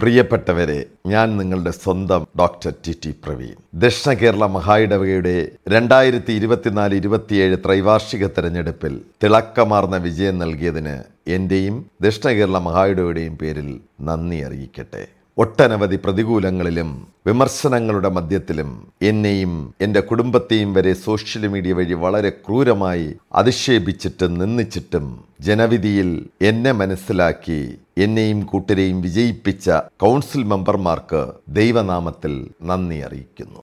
പ്രിയപ്പെട്ടവരെ ഞാൻ നിങ്ങളുടെ സ്വന്തം ഡോക്ടർ ടി ടി പ്രവീൺ ദക്ഷിണ കേരള മഹായിടവകയുടെ രണ്ടായിരത്തി ഇരുപത്തിനാല് ഇരുപത്തിയേഴ് ത്രൈവാർഷിക തെരഞ്ഞെടുപ്പിൽ തിളക്കമാർന്ന വിജയം നൽകിയതിന് എൻ്റെയും ദക്ഷിണ കേരള മഹായിടവയുടെയും പേരിൽ നന്ദി അറിയിക്കട്ടെ ഒട്ടനവധി പ്രതികൂലങ്ങളിലും വിമർശനങ്ങളുടെ മധ്യത്തിലും എന്നെയും എൻ്റെ കുടുംബത്തെയും വരെ സോഷ്യൽ മീഡിയ വഴി വളരെ ക്രൂരമായി അധിക്ഷേപിച്ചിട്ടും നിന്ദിച്ചിട്ടും ജനവിധിയിൽ എന്നെ മനസ്സിലാക്കി എന്നെയും കൂട്ടരെയും വിജയിപ്പിച്ച കൗൺസിൽ മെമ്പർമാർക്ക് ദൈവനാമത്തിൽ നന്ദി അറിയിക്കുന്നു